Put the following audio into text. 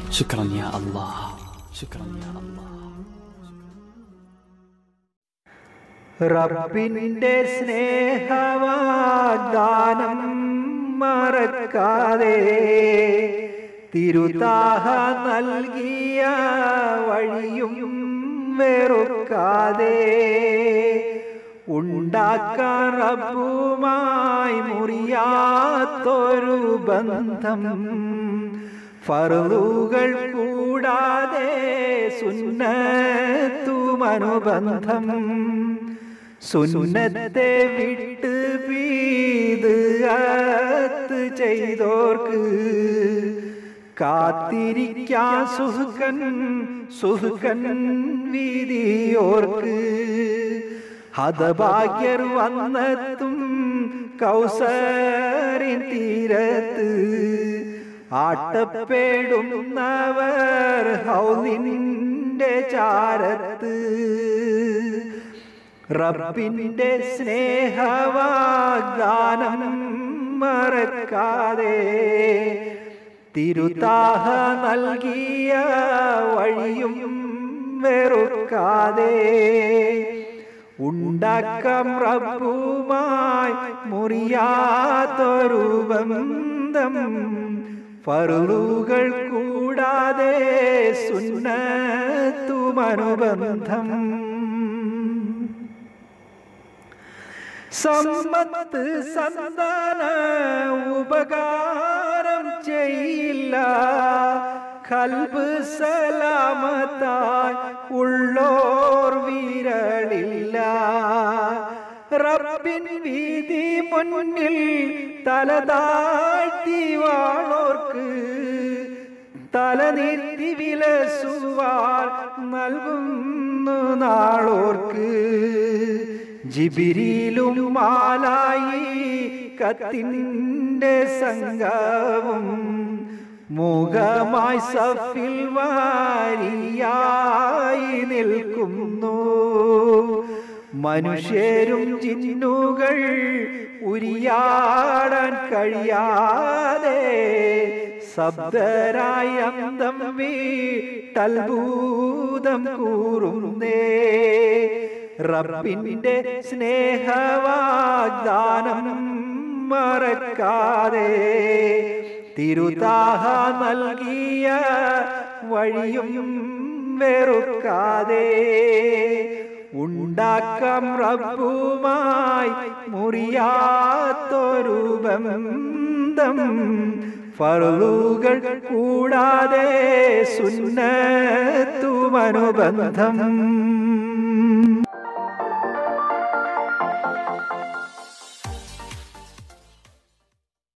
شكرا يا الله شكرا يا الله റബ്ബിന്റെ സ്നേഹവാഗ്ദാനം മറക്കാതെ തിരുതാഹ നൽകിയ വഴിയും വെറുക്കാതെ ഉണ്ടാക്കാൻ റബ്ബുമായി മുറിയാത്തൊരു ബന്ധം ഫറുകൾ കൂടാതെ സുന്നത്തുമനുബന്ധം സുന്നത്തെ വിട്ട് പീത് അത്ത് ചെയ്തോർക്ക് കാത്തിരിക്കാൻ സുഹുക്കൻ സുഹുക്കൻ വീതിയോർക്ക് ഹതഭാഗ്യർ വന്നെത്തും കൗസറിൻ തീരത്ത് ആട്ടപ്പെടുന്നവർ ഹൗലിന്റെ ചാരത്ത് റബ്ബിന്റെ സ്നേഹവാഗ്ദാനം മറക്കാതെ തിരുതാഹ നൽകിയ വഴിയും വെറുക്കാതെ ഉണ്ടാക്കാം റബ്ബുമായി മുറിയാത്തൊരു ബന്ധം ഫറുകൾ കൂടാതെ സുന്നത്തുമനുബന്ധം സമ്പത്ത് സന്താന ഉപകാരം ചെയ്യില്ല കൽബ് സലാമത്തായി ഉള്ളോർ വിരളില്ല റബ്ബിൻ വീതി മുന്നിൽ തല താഴ്ത്തി വാളോർക്ക് തല നീർത്തി വിലസുവാൾ നൽകുന്നു നാളോർക്ക് ജിബിരിയിലും മാലായി കത്തിൻ്റെ സംഗവും മുഖമായി സഫിൽ വാരിയായി നിൽക്കുന്നു മനുഷ്യരും ജിന്നുകൾ ഉരിയാടാൻ കഴിയാതെ ശബ്ദരായ അന്തം വീട്ടത്ഭുതം കൂറുന്നേ റബ്ബിന്റെ സ്നേഹവാഗ്ദാനം മറക്കാതെ തിരുതാഹ നൽകിയ വഴിയും വെറുക്കാതെ ഉണ്ടാക്കാം റബ്ബുമായി മുറിയാത്തൊരു ബന്ധം ഫറുകൾ കൂടാതെ സുന്നത്തുമനുബന്ധം